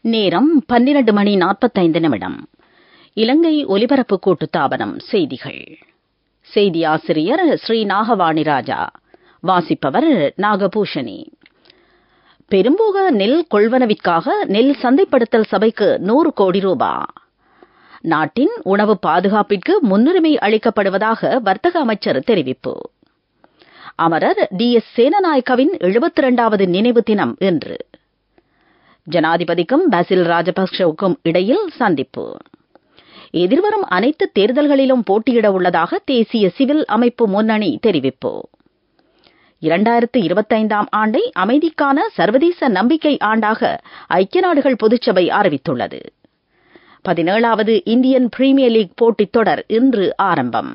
நேரம் பன்னிரண்டு மணி நாற்பத்தைந்து நிமிடம் இலங்கை ஒலிபரப்பு கூட்டுத்தாபனம் செய்திகள் செய்தி ஆசிரியர் ஸ்ரீ நாகவாணி ராஜா வாசிப்பவர் நாகபூஷணி பெரும்போக நெல் கொள்வனவிற்காக நெல் சந்தைப்படுத்தல் சபைக்கு நூறு கோடி ரூபா நாட்டின் உணவு பாதுகாப்பிற்கு முன்னுரிமை அளிக்கப்படுவதாக வர்த்தக அமைச்சர் தெரிவிப்பு அமரர் டி எஸ் சேனநாயக்கவின் எழுபத்தி இரண்டாவது நினைவு தினம் இன்று ஜனாதிபதிக்கும் பாசில் ராஜபக்சவுக்கும் இடையில் சந்திப்பு எதிர்வரும் அனைத்து தேர்தல்களிலும் போட்டியிட உள்ளதாக தேசிய சிவில் அமைப்பு முன்னணி தெரிவிப்பு இரண்டாயிரத்து இருபத்தைந்தாம் ஆண்டை அமைதிக்கான சர்வதேச நம்பிக்கை ஆண்டாக ஐக்கிய நாடுகள் பொதுச்சபை அறிவித்துள்ளது பதினேழாவது இந்தியன் பிரீமியர் லீக் போட்டித் தொடர் இன்று ஆரம்பம்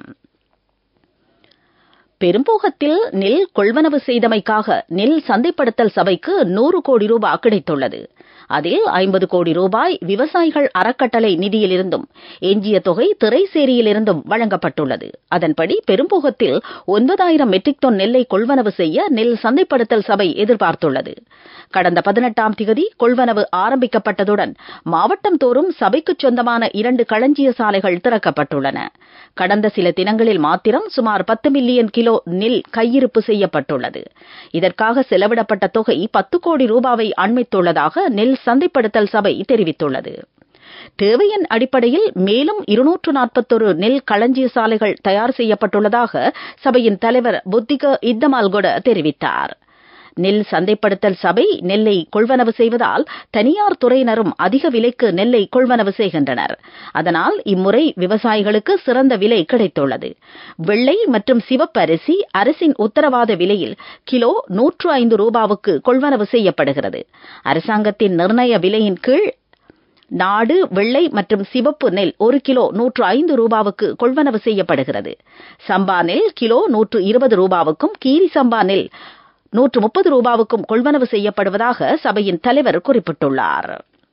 பெரும்போகத்தில் நெல் கொள்வனவு செய்தமைக்காக நெல் சந்தைப்படுத்தல் சபைக்கு நூறு கோடி ரூபாய் கிடைத்துள்ளது அதில் ஐம்பது கோடி ரூபாய் விவசாயிகள் அறக்கட்டளை நிதியிலிருந்தும் எஞ்சிய தொகை திரைசேரியிலிருந்தும் வழங்கப்பட்டுள்ளது அதன்படி பெரும்போகத்தில் ஒன்பதாயிரம் மெட்ரிக் டன் நெல்லை கொள்வனவு செய்ய நெல் சந்தைப்படுத்தல் சபை எதிர்பார்த்துள்ளது கடந்த பதினெட்டாம் திகதி கொள்வனவு ஆரம்பிக்கப்பட்டதுடன் மாவட்டம் தோறும் சபைக்கு சொந்தமான இரண்டு களஞ்சிய சாலைகள் திறக்கப்பட்டுள்ளன கடந்த சில தினங்களில் மாத்திரம் சுமார் பத்து மில்லியன் கிலோ நெல் கையிருப்பு செய்யப்பட்டுள்ளது இதற்காக செலவிடப்பட்ட தொகை பத்து கோடி ரூபாவை அண்மித்துள்ளதாக நெல் சந்தைப்படுத்தல் சபை தெரிவித்துள்ளது தேவையின் அடிப்படையில் மேலும் இருநூற்று நாற்பத்தொரு நெல் களஞ்சிய சாலைகள் தயார் செய்யப்பட்டுள்ளதாக சபையின் தலைவர் புத்திக இத்தமால்கொட தெரிவித்தார் நெல் சந்தைப்படுத்தல் சபை நெல்லை கொள்வனவு செய்வதால் தனியார் துறையினரும் அதிக விலைக்கு நெல்லை கொள்வனவு செய்கின்றனர் அதனால் இம்முறை விவசாயிகளுக்கு சிறந்த விலை கிடைத்துள்ளது வெள்ளை மற்றும் சிவப்பு அரிசி அரசின் உத்தரவாத விலையில் கிலோ நூற்று ஐந்து ரூபாவுக்கு கொள்வனவு செய்யப்படுகிறது அரசாங்கத்தின் நிர்ணய விலையின் கீழ் நாடு வெள்ளை மற்றும் சிவப்பு நெல் ஒரு கிலோ நூற்று ஐந்து ரூபாவுக்கு கொள்வனவு செய்யப்படுகிறது சம்பா நெல் கிலோ நூற்று இருபது ரூபாவுக்கும் கீரி சம்பா நெல் நூற்று முப்பது ரூபாவுக்கும் கொள்வனவு செய்யப்படுவதாக சபையின் தலைவர் குறிப்பிட்டுள்ளார்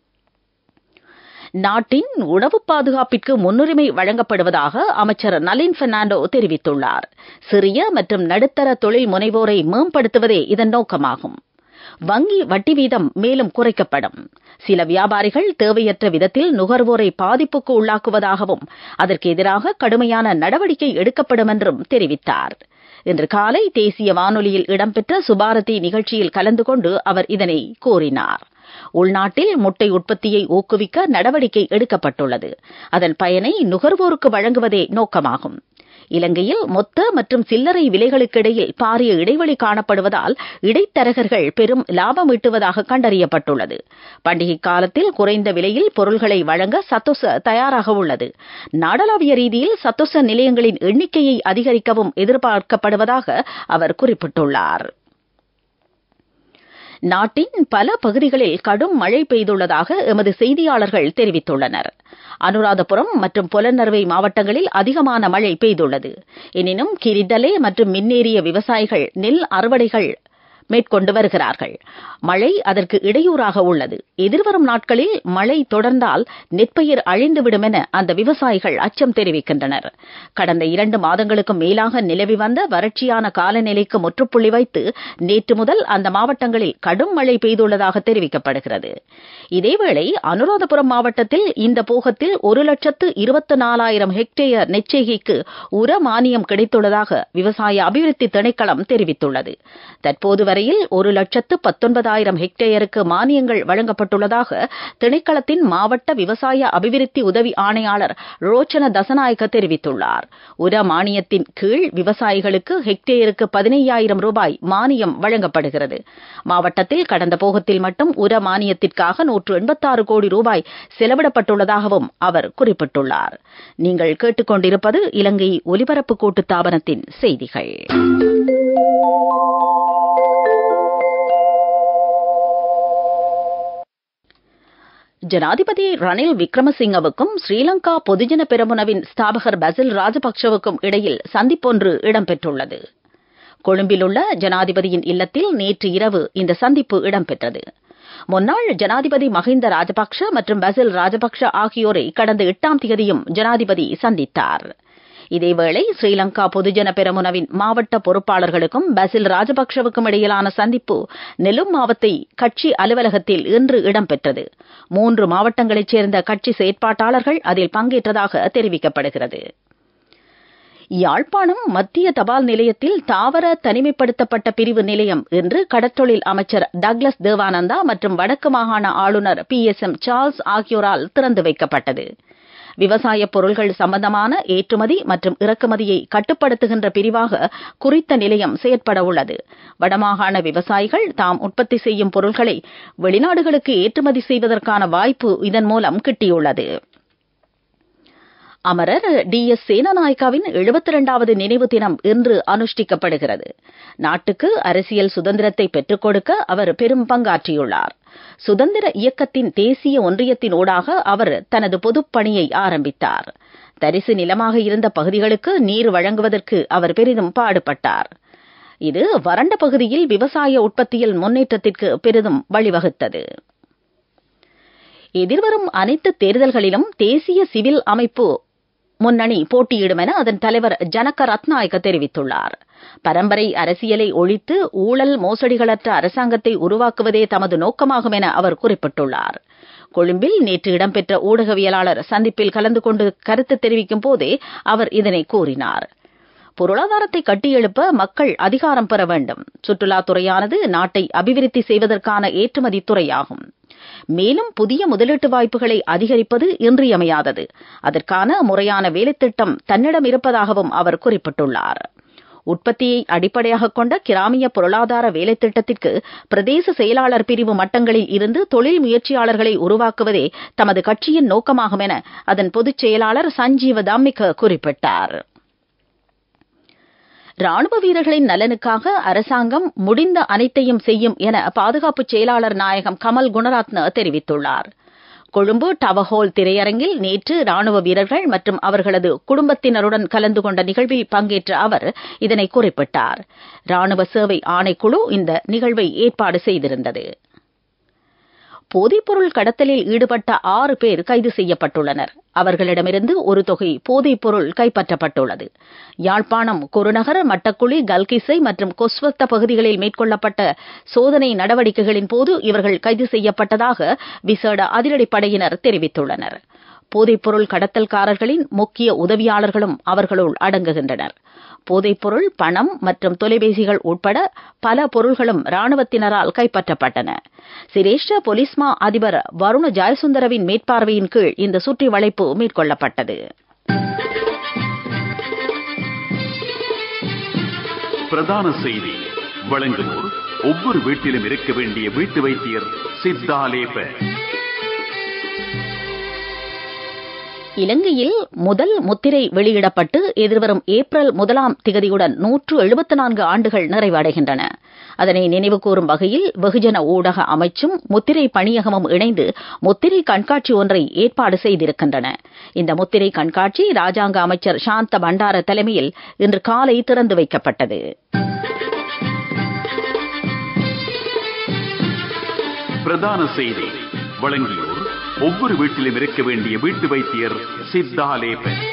நாட்டின் உணவு பாதுகாப்பிற்கு முன்னுரிமை வழங்கப்படுவதாக அமைச்சர் நலின் பெர்னாண்டோ தெரிவித்துள்ளார் சிறிய மற்றும் நடுத்தர தொழில் முனைவோரை மேம்படுத்துவதே இதன் நோக்கமாகும் வங்கி வட்டி வீதம் மேலும் குறைக்கப்படும் சில வியாபாரிகள் தேவையற்ற விதத்தில் நுகர்வோரை பாதிப்புக்கு உள்ளாக்குவதாகவும் அதற்கு எதிராக கடுமையான நடவடிக்கை எடுக்கப்படும் என்றும் தெரிவித்தார் இன்று காலை தேசிய வானொலியில் இடம்பெற்ற சுபாரதி நிகழ்ச்சியில் கலந்து கொண்டு அவர் இதனை கூறினார் உள்நாட்டில் முட்டை உற்பத்தியை ஊக்குவிக்க நடவடிக்கை எடுக்கப்பட்டுள்ளது அதன் பயனை நுகர்வோருக்கு வழங்குவதே நோக்கமாகும் இலங்கையில் மொத்த மற்றும் சில்லறை விலைகளுக்கிடையில் பாரிய இடைவெளி காணப்படுவதால் இடைத்தரகர்கள் பெரும் லாபம் ஈட்டுவதாக கண்டறியப்பட்டுள்ளது பண்டிகை காலத்தில் குறைந்த விலையில் பொருள்களை வழங்க சத்தோச தயாராக உள்ளது நாடளாவிய ரீதியில் சத்தோச நிலையங்களின் எண்ணிக்கையை அதிகரிக்கவும் எதிர்பார்க்கப்படுவதாக அவர் குறிப்பிட்டுள்ளார் நாட்டின் பல பகுதிகளில் கடும் மழை பெய்துள்ளதாக எமது செய்தியாளர்கள் தெரிவித்துள்ளனர் அனுராதபுரம் மற்றும் புலனறுவை மாவட்டங்களில் அதிகமான மழை பெய்துள்ளது எனினும் கிரிதலே மற்றும் மின்னேறிய விவசாயிகள் நெல் அறுவடைகள் மேற்கொண்டு வருகிறார்கள் மழை அதற்கு இடையூறாக உள்ளது எதிர்வரும் நாட்களில் மழை தொடர்ந்தால் நெற்பயிர் அழிந்துவிடும் என அந்த விவசாயிகள் அச்சம் தெரிவிக்கின்றனர் கடந்த இரண்டு மாதங்களுக்கும் மேலாக நிலவி வந்த வறட்சியான காலநிலைக்கு முற்றுப்புள்ளி வைத்து நேற்று முதல் அந்த மாவட்டங்களில் கடும் மழை பெய்துள்ளதாக தெரிவிக்கப்படுகிறது இதேவேளை அனுராதபுரம் மாவட்டத்தில் இந்த போகத்தில் ஒரு லட்சத்து இருபத்தி நாலாயிரம் ஹெக்டேயர் நெச்செய்கைக்கு உர மானியம் கிடைத்துள்ளதாக விவசாய அபிவிருத்தி திணைக்களம் தெரிவித்துள்ளது தற்போது வரையில் ஒரு லட்சத்து பத்தொன்பதாயிரம் ஹெக்டேயருக்கு மானியங்கள் வழங்கப்பட்டுள்ளதாக திணைக்களத்தின் மாவட்ட விவசாய அபிவிருத்தி உதவி ஆணையாளர் ரோச்சன தசநாயக்க தெரிவித்துள்ளார் உர மானியத்தின் கீழ் விவசாயிகளுக்கு ஹெக்டேயருக்கு பதினையாயிரம் ரூபாய் மானியம் வழங்கப்படுகிறது மாவட்டத்தில் கடந்த போகத்தில் மட்டும் உர மானியத்திற்காக நூற்று எண்பத்தாறு கோடி ரூபாய் செலவிடப்பட்டுள்ளதாகவும் அவர் குறிப்பிட்டுள்ளார் நீங்கள் கேட்டுக்கொண்டிருப்பது இலங்கை ஒலிபரப்பு கூட்டுத்தாபனத்தின் செய்திகள் ஜனாதிபதி ரணில் விக்ரமசிங்கவுக்கும் ஸ்ரீலங்கா பொதுஜன பெரமுனவின் ஸ்தாபகர் பசில் ராஜபக்சவுக்கும் இடையில் சந்திப்பொன்று இடம்பெற்றுள்ளது கொழும்பிலுள்ள ஜனாதிபதியின் இல்லத்தில் நேற்று இரவு இந்த சந்திப்பு இடம்பெற்றது முன்னாள் ஜனாதிபதி மஹிந்த ராஜபக்ஷ மற்றும் பசில் ராஜபக்ஷ ஆகியோரை கடந்த எட்டாம் தேதியும் ஜனாதிபதி சந்தித்தார் இதேவேளை ஸ்ரீலங்கா பொதுஜன பெரமுனவின் மாவட்ட பொறுப்பாளர்களுக்கும் பசில் ராஜபக்சவுக்கும் இடையிலான சந்திப்பு நெல்லும் மாவத்தை கட்சி அலுவலகத்தில் இன்று இடம்பெற்றது மூன்று மாவட்டங்களைச் சேர்ந்த கட்சி செயற்பாட்டாளர்கள் அதில் பங்கேற்றதாக தெரிவிக்கப்படுகிறது யாழ்ப்பாணம் மத்திய தபால் நிலையத்தில் தாவர தனிமைப்படுத்தப்பட்ட பிரிவு நிலையம் இன்று கடற்றொழில் அமைச்சர் டக்ளஸ் தேவானந்தா மற்றும் வடக்கு மாகாண ஆளுநர் பி எஸ் எம் சார்ல்ஸ் ஆகியோரால் திறந்து வைக்கப்பட்டது விவசாய பொருள்கள் சம்பந்தமான ஏற்றுமதி மற்றும் இறக்குமதியை கட்டுப்படுத்துகின்ற பிரிவாக குறித்த நிலையம் செயற்பட உள்ளது வடமாகாண விவசாயிகள் தாம் உற்பத்தி செய்யும் பொருள்களை வெளிநாடுகளுக்கு ஏற்றுமதி செய்வதற்கான வாய்ப்பு இதன் மூலம் கிட்டியுள்ளது அமரர் டி எஸ் சேனநாயக்காவின் எழுபத்தி இரண்டாவது நினைவு தினம் இன்று அனுஷ்டிக்கப்படுகிறது நாட்டுக்கு அரசியல் சுதந்திரத்தை பெற்றுக் கொடுக்க அவர் பெரும் பங்காற்றியுள்ளார் சுதந்திர இயக்கத்தின் தேசிய ஒன்றியத்தின் ஊடாக அவர் தனது பொதுப் பணியை ஆரம்பித்தார் தரிசு நிலமாக இருந்த பகுதிகளுக்கு நீர் வழங்குவதற்கு அவர் பெரிதும் பாடுபட்டார் இது வறண்ட பகுதியில் விவசாய உற்பத்தியில் முன்னேற்றத்திற்கு பெரிதும் வழிவகுத்தது எதிர்வரும் அனைத்து தேர்தல்களிலும் தேசிய சிவில் அமைப்பு முன்னணி போட்டியிடும் என அதன் தலைவர் ஜனக ரத்நாயக்க தெரிவித்துள்ளார் பரம்பரை அரசியலை ஒழித்து ஊழல் மோசடிகளற்ற அரசாங்கத்தை உருவாக்குவதே தமது நோக்கமாகும் என அவர் குறிப்பிட்டுள்ளார் கொழும்பில் நேற்று இடம்பெற்ற ஊடகவியலாளர் சந்திப்பில் கலந்து கொண்டு கருத்து தெரிவிக்கும் போதே அவர் இதனை கூறினார் பொருளாதாரத்தை கட்டியெழுப்ப மக்கள் அதிகாரம் பெற வேண்டும் சுற்றுலாத்துறையானது நாட்டை அபிவிருத்தி செய்வதற்கான ஏற்றுமதி துறையாகும் மேலும் புதிய முதலீட்டு வாய்ப்புகளை அதிகரிப்பது இன்றியமையாதது அதற்கான முறையான வேலைத்திட்டம் தன்னிடம் இருப்பதாகவும் அவர் குறிப்பிட்டுள்ளார் உற்பத்தியை அடிப்படையாக கொண்ட கிராமிய பொருளாதார வேலைத்திட்டத்திற்கு பிரதேச செயலாளர் பிரிவு மட்டங்களில் இருந்து தொழில் முயற்சியாளர்களை உருவாக்குவதே தமது கட்சியின் நோக்கமாகும் என அதன் பொதுச் செயலாளர் சஞ்சீவ தாமிக்க குறிப்பிட்டார் ராணுவ வீரர்களின் நலனுக்காக அரசாங்கம் முடிந்த அனைத்தையும் செய்யும் என பாதுகாப்பு செயலாளர் நாயகம் கமல் குணரத்ன தெரிவித்துள்ளார் கொழும்பு டவஹோல் திரையரங்கில் நேற்று ராணுவ வீரர்கள் மற்றும் அவர்களது குடும்பத்தினருடன் கலந்து கொண்ட நிகழ்வில் பங்கேற்ற அவர் இதனை குறிப்பிட்டார் ராணுவ சேவை ஆணைக்குழு இந்த நிகழ்வை ஏற்பாடு செய்திருந்தது போதைப்பொருள் கடத்தலில் ஈடுபட்ட ஆறு பேர் கைது செய்யப்பட்டுள்ளனர் அவர்களிடமிருந்து ஒரு தொகை போதைப்பொருள் கைப்பற்றப்பட்டுள்ளது யாழ்ப்பாணம் குருநகர் மட்டக்குழி கல்கிசை மற்றும் கொஸ்வத்த பகுதிகளில் மேற்கொள்ளப்பட்ட சோதனை நடவடிக்கைகளின் போது இவர்கள் கைது செய்யப்பட்டதாக விசேட அதிரடிப்படையினர் தெரிவித்துள்ளனர் போதைப்பொருள் கடத்தல்காரர்களின் முக்கிய உதவியாளர்களும் அவர்களுள் அடங்குகின்றனர் போதைப்பொருள் பணம் மற்றும் தொலைபேசிகள் உட்பட பல பொருள்களும் ராணுவத்தினரால் கைப்பற்றப்பட்டன சிரேஷ்ட பொலிஸ்மா அதிபர் வருண ஜெயசுந்தரவின் மேற்பார்வையின் கீழ் இந்த சுற்றி வளைப்பு மேற்கொள்ளப்பட்டது பிரதான செய்தி வழங்குவோர் ஒவ்வொரு வீட்டிலும் இருக்க வேண்டிய வீட்டு வைத்தியர் சித்தாலேப இலங்கையில் முதல் முத்திரை வெளியிடப்பட்டு எதிர்வரும் ஏப்ரல் முதலாம் திகதியுடன் நூற்று எழுபத்தி நான்கு ஆண்டுகள் நிறைவடைகின்றன அதனை நினைவுகூரும் வகையில் வெகுஜன ஊடக அமைச்சும் முத்திரை பணியகமும் இணைந்து முத்திரை கண்காட்சி ஒன்றை ஏற்பாடு செய்திருக்கின்றன இந்த முத்திரை கண்காட்சி ராஜாங்க அமைச்சர் சாந்த பண்டார தலைமையில் இன்று காலை திறந்து வைக்கப்பட்டது பிரதான செய்தி வழங்கியோர் ஒவ்வொரு வீட்டிலும் இருக்க வேண்டிய வீட்டு வைத்தியர் சித்தாலேபன்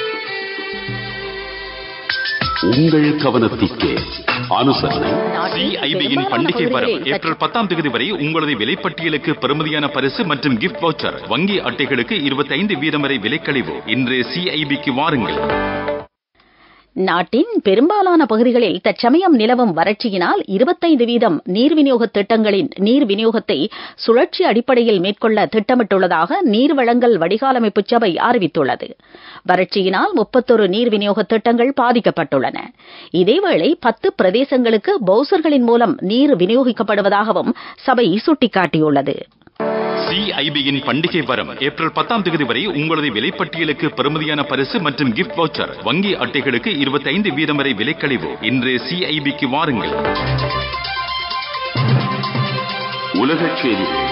உங்கள் கவனத்திற்கு அனுசரணை சிஐபியின் பண்டிகை வரும் ஏப்ரல் பத்தாம் தேதி வரை உங்களது விலைப்பட்டியலுக்கு பெறுமதியான பரிசு மற்றும் கிஃப்ட் வவுச்சர் வங்கி அட்டைகளுக்கு இருபத்தைந்து வீதம் வரை விலைக்கழிவு இன்று சிஐபிக்கு வாருங்கள் நாட்டின் பெரும்பாலான பகுதிகளில் தற்சமயம் நிலவும் வறட்சியினால் இருபத்தைந்து வீதம் நீர் விநியோக திட்டங்களின் நீர் விநியோகத்தை சுழற்சி அடிப்படையில் மேற்கொள்ள திட்டமிட்டுள்ளதாக நீர் வழங்கல் வடிகாலமைப்பு சபை அறிவித்துள்ளது வறட்சியினால் முப்பத்தொரு நீர் விநியோக திட்டங்கள் பாதிக்கப்பட்டுள்ளன இதேவேளை பத்து பிரதேசங்களுக்கு பவுசர்களின் மூலம் நீர் விநியோகிக்கப்படுவதாகவும் சபை சுட்டிக்காட்டியுள்ளது சிஐபியின் பண்டிகை வரும் ஏப்ரல் பத்தாம் தேதி வரை உங்களது விலைப்பட்டியலுக்கு பெறுமதியான பரிசு மற்றும் கிஃப்ட் வவுச்சர் வங்கி அட்டைகளுக்கு இருபத்தைந்து வீதம் வரை விலைக்கழிவு இன்று சிஐபிக்கு வாருங்கள் உலகச் செய்திகள்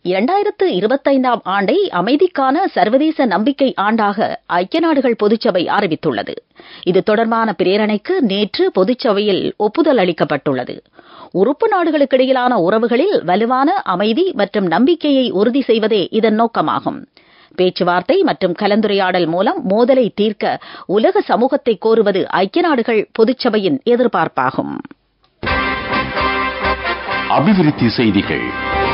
இரண்டாயிரத்து இருபத்தைந்தாம் ஆண்டை அமைதிக்கான சர்வதேச நம்பிக்கை ஆண்டாக ஐக்கிய நாடுகள் பொதுச்சபை அறிவித்துள்ளது இது தொடர்பான பிரேரணைக்கு நேற்று பொதுச்சபையில் ஒப்புதல் அளிக்கப்பட்டுள்ளது உறுப்பு நாடுகளுக்கிடையிலான உறவுகளில் வலுவான அமைதி மற்றும் நம்பிக்கையை உறுதி செய்வதே இதன் நோக்கமாகும் பேச்சுவார்த்தை மற்றும் கலந்துரையாடல் மூலம் மோதலை தீர்க்க உலக சமூகத்தை கோருவது ஐக்கிய நாடுகள் பொதுச்சபையின் எதிர்பார்ப்பாகும் அபிவிருத்தி செய்திகள்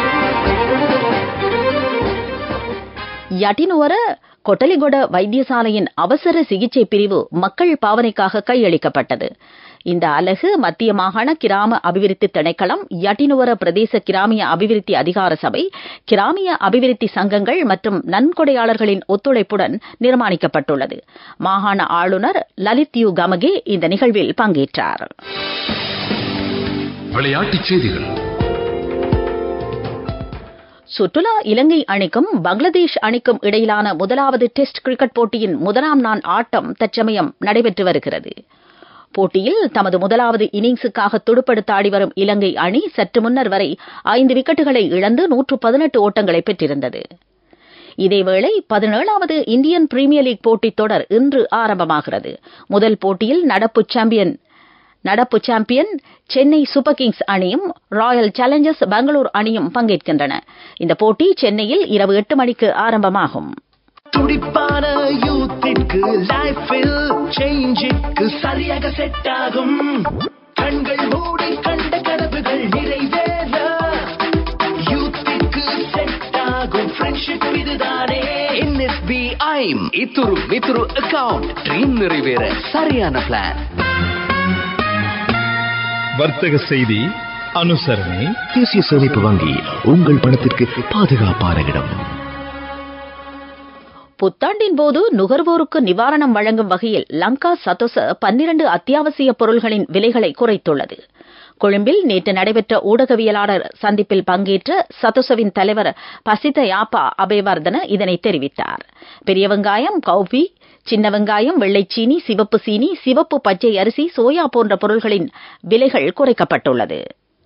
யட்டினுவர கொட்டலிகொட வைத்தியசாலையின் அவசர சிகிச்சை பிரிவு மக்கள் பாவனைக்காக கையளிக்கப்பட்டது இந்த அலகு மத்திய மாகாண கிராம அபிவிருத்தி திணைக்களம் யட்டினுவர பிரதேச கிராமிய அபிவிருத்தி அதிகார சபை கிராமிய அபிவிருத்தி சங்கங்கள் மற்றும் நன்கொடையாளர்களின் ஒத்துழைப்புடன் நிர்மாணிக்கப்பட்டுள்ளது மாகாண ஆளுநர் லலித் யூ கமகே இந்த நிகழ்வில் பங்கேற்றார் விளையாட்டுச் செய்திகள் சுற்றுலா இலங்கை அணிக்கும் பங்களாதேஷ் அணிக்கும் இடையிலான முதலாவது டெஸ்ட் கிரிக்கெட் போட்டியின் முதலாம் நாள் ஆட்டம் தற்சமயம் நடைபெற்று வருகிறது போட்டியில் தமது முதலாவது இன்னிங்ஸுக்காக துடுப்படுத்த ஆடி வரும் இலங்கை அணி சற்று முன்னர் வரை ஐந்து விக்கெட்டுகளை இழந்து நூற்று பதினெட்டு ஓட்டங்களை பெற்றிருந்தது இதேவேளை பதினேழாவது இந்தியன் பிரீமியர் லீக் போட்டித் தொடர் இன்று ஆரம்பமாகிறது முதல் போட்டியில் நடப்பு சாம்பியன் நடப்பு சாம்பியன் சென்னை சூப்பர் கிங்ஸ் அணியும் ராயல் சேலஞ்சர்ஸ் பெங்களூர் அணியும் பங்கேற்கின்றன இந்த போட்டி சென்னையில் இரவு எட்டு மணிக்கு ஆரம்பமாகும் துடிப்பான யூத்திற்கு லைஃபில் சேஞ்சுக்கு சரியாக செட் ஆகும் கண்கள் மூடி கண்ட கனவுகள் நிறைவேற யூத்திற்கு செட் ஆகும் ஃப்ரெண்ட்ஷிப் இதுதானே என்எஸ்பி ஐம் இத்துரு வித்துரு அக்கவுண்ட் ட்ரீம் நிறைவேற சரியான பிளான் வர்த்தக செய்தி அனுசரணை தேசிய சேமிப்பு வங்கி உங்கள் பணத்திற்கு பாதுகாப்பான இடம் புத்தாண்டின் போது நுகர்வோருக்கு நிவாரணம் வழங்கும் வகையில் லங்கா சதோச பன்னிரண்டு அத்தியாவசிய பொருள்களின் விலைகளை குறைத்துள்ளது கொழும்பில் நேற்று நடைபெற்ற ஊடகவியலாளர் சந்திப்பில் பங்கேற்ற சதோசவின் தலைவர் பசித யாப்பா அபேவர்தன இதனை தெரிவித்தார் பெரிய வெங்காயம் கௌபி சின்ன வெங்காயம் வெள்ளைச்சீனி சிவப்பு சீனி சிவப்பு பச்சை அரிசி சோயா போன்ற பொருள்களின் விலைகள் குறைக்கப்பட்டுள்ளது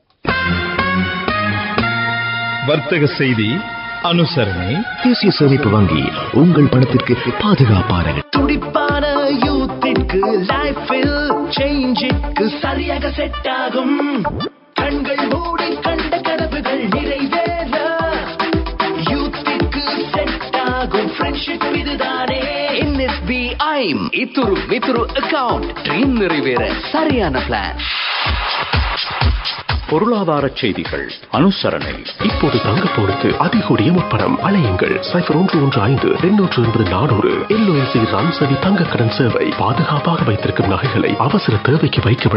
வர்த்தக செய்தி அனுசரணை தேசிய சேமிப்பு வங்கி உங்கள் பணத்திற்கு பாதுகாப்பான இடம் துடிப்பான யூத்திற்கு லைஃபில் சேஞ்சுக்கு சரியாக செட் ஆகும் கண்கள் மூடி கண்ட கனவுகள் நிறைவேற யூத்திற்கு செட் ஆகும் ஃப்ரெண்ட்ஷிப் இதுதானே என்எஸ்பி ஐம் இத்துரு வித்துரு அக்கவுண்ட் ட்ரீம் நிறைவேற சரியான பிளான் பொருளாதார செய்திகள் அனுசரணை இப்போது தங்கப்போனுக்கு அதிகூடிய முப்படம் அலையுங்கள் சைபர் ஒன்று ஒன்று ஐந்து எண்ணூற்று எண்பது நானூறு எல்ஓஎல்சி ரான்சவி தங்க கடன் சேவை பாதுகாப்பாக வைத்திருக்கும் நகைகளை அவசர தேவைக்கு வைக்க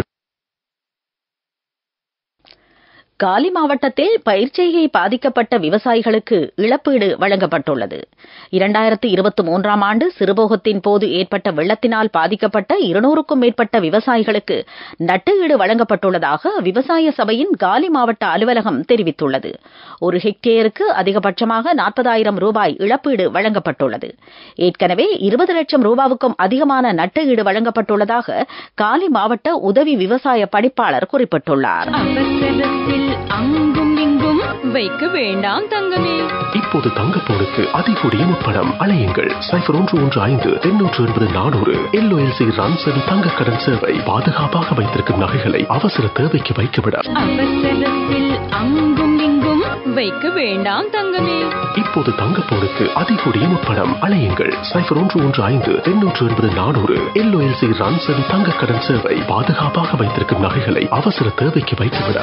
காலி மாவட்டத்தில் பயிர்ச்செய்கை பாதிக்கப்பட்ட விவசாயிகளுக்கு இழப்பீடு வழங்கப்பட்டுள்ளது இரண்டாயிரத்து இருபத்தி மூன்றாம் ஆண்டு சிறுபோகத்தின் போது ஏற்பட்ட வெள்ளத்தினால் பாதிக்கப்பட்ட இருநூறுக்கும் மேற்பட்ட விவசாயிகளுக்கு நட்டுஈடு வழங்கப்பட்டுள்ளதாக விவசாய சபையின் காலி மாவட்ட அலுவலகம் தெரிவித்துள்ளது ஒரு ஹெக்டேருக்கு அதிகபட்சமாக நாற்பதாயிரம் ரூபாய் இழப்பீடு வழங்கப்பட்டுள்ளது ஏற்கனவே இருபது லட்சம் ரூபாவுக்கும் அதிகமான நட்டுஈடு வழங்கப்பட்டுள்ளதாக காலி மாவட்ட உதவி விவசாய படிப்பாளர் குறிப்பிட்டுள்ளார் அவசரத்தில் அங்கும் இங்கும் வைக்க வேண்டாம் தங்கமே இப்போது தங்கப்போனுக்கு அதிகூடிய முப்படம் அலையுங்கள் சைபர் ஒன்று ஒன்று ஐந்து எண்ணூற்று எண்பது நானூறு எல்ஓஎல்சி ரான்சவி தங்க கடன் சேவை பாதுகாப்பாக வைத்திருக்கும் நகைகளை அவசர தேவைக்கு வைக்கவிட அவசரத்தில் அங்கும் இங்கும் வைக்க வேண்டாம் தங்கமே இப்போது தங்கப்போனுக்கு அதிகூடிய முப்படம் அலையுங்கள் சைபர் ஒன்று ஒன்று ஐந்து எண்ணூற்று எண்பது நானூறு எல்ஓஎல்சி ரான்சவி தங்க கடன் சேவை பாதுகாப்பாக வைத்திருக்கும் நகைகளை அவசர தேவைக்கு வைக்கவிட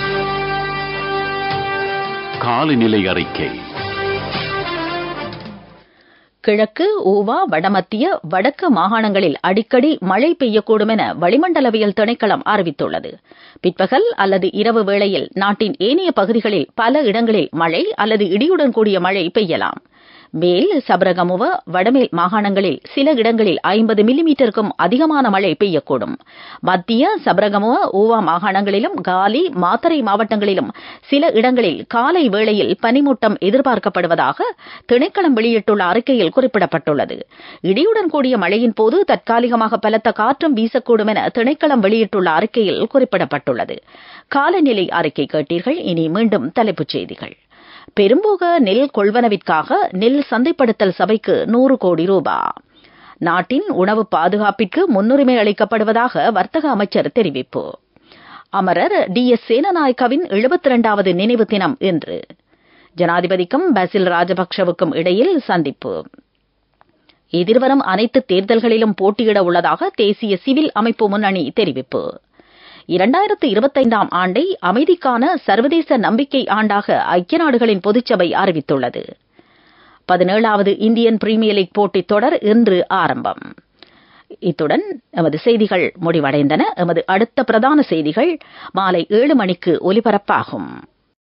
காலநிலை அறிக்கை கிழக்கு ஊவா வடமத்திய வடக்கு மாகாணங்களில் அடிக்கடி மழை பெய்யக்கூடும் என வளிமண்டலவியல் திணைக்களம் அறிவித்துள்ளது பிற்பகல் அல்லது இரவு வேளையில் நாட்டின் ஏனைய பகுதிகளில் பல இடங்களில் மழை அல்லது இடியுடன் கூடிய மழை பெய்யலாம் மேல் சபரகமுவ வடமேல் மாகாணங்களில் சில இடங்களில் ஐம்பது மில்லிமீட்டருக்கும் அதிகமான மழை பெய்யக்கூடும் மத்திய சபரகமுவ ஊவா மாகாணங்களிலும் காலி மாத்தறை மாவட்டங்களிலும் சில இடங்களில் காலை வேளையில் பனிமூட்டம் எதிர்பார்க்கப்படுவதாக திணைக்களம் வெளியிட்டுள்ள அறிக்கையில் குறிப்பிடப்பட்டுள்ளது இடியுடன் கூடிய மழையின் போது தற்காலிகமாக பலத்த காற்றும் வீசக்கூடும் என திணைக்களம் வெளியிட்டுள்ள அறிக்கையில் குறிப்பிடப்பட்டுள்ளது காலநிலை அறிக்கை கேட்டீர்கள் இனி மீண்டும் தலைப்புச் செய்திகள் பெரும்போக நெல் கொள்வனவிற்காக நெல் சந்தைப்படுத்தல் சபைக்கு நூறு கோடி ரூபாய் நாட்டின் உணவு பாதுகாப்பிற்கு முன்னுரிமை அளிக்கப்படுவதாக வர்த்தக அமைச்சர் தெரிவிப்பு அமரர் டி எஸ் சேனநாயக்கவின் எழுபத்தி இரண்டாவது நினைவு தினம் இன்று ஜனாதிபதிக்கும் பசில் ராஜபக்சவுக்கும் இடையில் சந்திப்பு எதிர்வரும் அனைத்து தேர்தல்களிலும் போட்டியிட உள்ளதாக தேசிய சிவில் அமைப்பு முன்னணி தெரிவிப்பு இரண்டாயிரத்து இருபத்தைந்தாம் ஆண்டை அமைதிக்கான சர்வதேச நம்பிக்கை ஆண்டாக ஐக்கிய நாடுகளின் பொதுச்சபை அறிவித்துள்ளது பதினேழாவது இந்தியன் பிரீமியர் லீக் போட்டித் தொடர் இன்று ஆரம்பம் இத்துடன் எமது செய்திகள் முடிவடைந்தன எமது அடுத்த பிரதான செய்திகள் மாலை ஏழு மணிக்கு ஒலிபரப்பாகும்